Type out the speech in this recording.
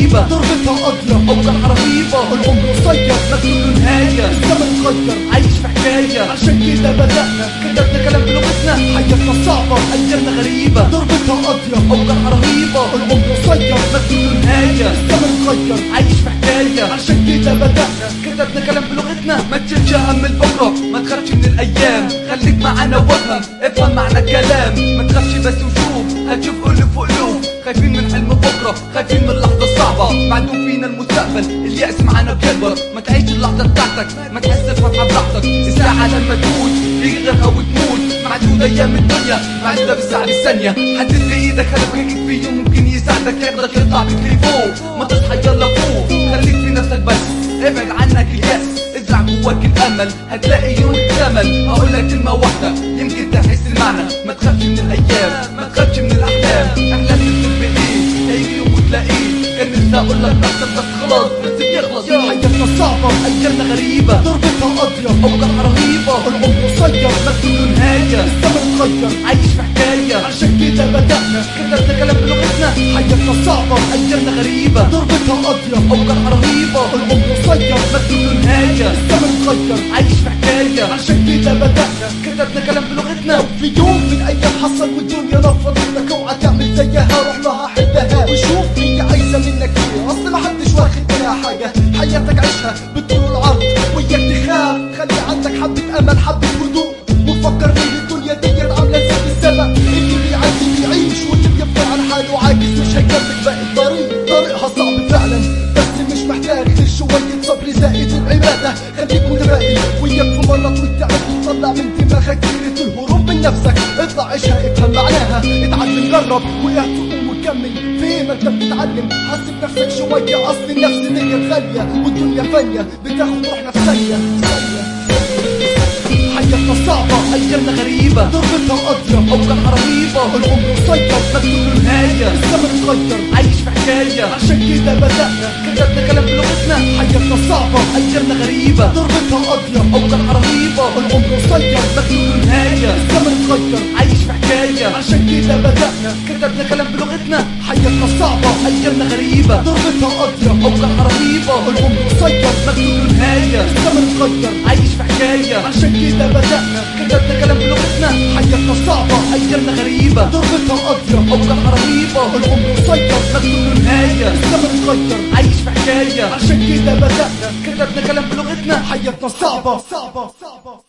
غريبة ضربتها قاضية أوجع رهيبة العمر قصير مكتوب له نهاية الزمن اتغير عايش في حكاية عشان كده بدأنا كتبنا كلام بلغتنا حياتنا صعبة أيامنا غريبة ضربتها قاضية أوجع رهيبة العمر قصير مكتوب له نهاية الزمن اتغير عايش في حكاية عشان كده بدأنا كتبنا كلام بلغتنا ما تشيلش هم البكرة ما تخافش من الأيام خليك معانا وافهم افهم معنى الكلام ما تخافش بس وشوف هتشوف قلوب في قلوب خايفين من حلم بكرة خايفين من اللحظة الصعبة معدوم فينا المستقبل اليأس معانا بيكبر ما تعيش اللحظة بتاعتك ما تحس الفرحة براحتك الساعة لما تموت يجي غيرها وتموت معدودة أيام الدنيا معدودة بالساعة بالثانية حدد في إيدك هدف هيك في يوم ممكن يساعدك ياخدك يطلع بيك لفوق ما تصحى يلا فوق خليك في نفسك بس ابعد عنك اليأس ازرع جواك الامل هتلاقي يوم اكتمل هقول لك كلمه واحده يمكن تحس المعنى ما تخافش من الايام ما تخافش من الاحلام احلام تكتب بايه هيجي يوم وتلاقيه كان نفسي اقول لك احسن بس خلاص بس بيخلص حياتنا صعبة ايامنا غريبه ضربتها قاضية اوجع رهيبه العمر قصير مكتوب له نهايه الزمن اتغير عايش في حكايه عشان كده بدأنا كتبنا كلام بلغتنا حياتنا صعبة ايامنا غريبه ضربتها قاضية اوجع رهيبه العمر قصير مكتوب له نهايه الزمن اتغير عايش في حكايه عشان كده بدأنا كتبنا كلام بلغتنا في يوم من الايام حصل والدنيا رفضتك اوعى تعمل زيها روح لها حدها وشوف هي عايزه منك ايه اصل ما حدش واخد منها حاجه حياتك عيشها بالطول والعرض وياك تخاف خلي عندك حبه امل حبه هدوء وفكر ليه الدنيا دي عامله زي السبق اللي بيعدي بيعيش واللي بيفضل على حاله عاجز مش هيكمل باقي الطريق طريقها صعب فعلا بس مش محتاج غير شويه صبر زائد العباده خليك متفائل وياك في مرض والتعب طلع من دماغك فكره الهروب من نفسك اطلع عيشها افهم معناها اتعلم جرب وقعت تقوم وكمل في ما انت بتتعلم حاسب نفسك شويه اصل النفس دي غاليه والدنيا فانيه بتاخد روحنا في ثانيه ثانية. حياتنا صعبه ايامنا غريبه ضربتها قاضيه اوجع رهيبه العمر قصير مكتوب له نهايه الزمن اتغير عايش في حكايه عشان كده بدأنا كتبنا كلام بلغتنا حياتنا صعبة ايامنا غريبه ضربتها قاضية اوجع رهيبه العمر قصير مكتوب له نهايه الزمن اتغير عايش في حكايه عشان كده بدأنا كتبنا كلام بلغتنا حياتنا صعبة ايامنا غريبه ضربتها قاضية اوجع رهيبه العمر قصير مكتوب له نهايه الزمن اتغير عايش في حكايه عشان كده بدأنا كتبنا كلام بلغتنا حياتنا صعبة ايامنا غريبه ضربتها قاضية اوجع رهيبه العمر قصير مكتوب له نهايه الزمن اتغير عايش في حكايه عشان كده بدأنا كتبنا كلام بلغتنا حياتنا صعبة صعبة صعبة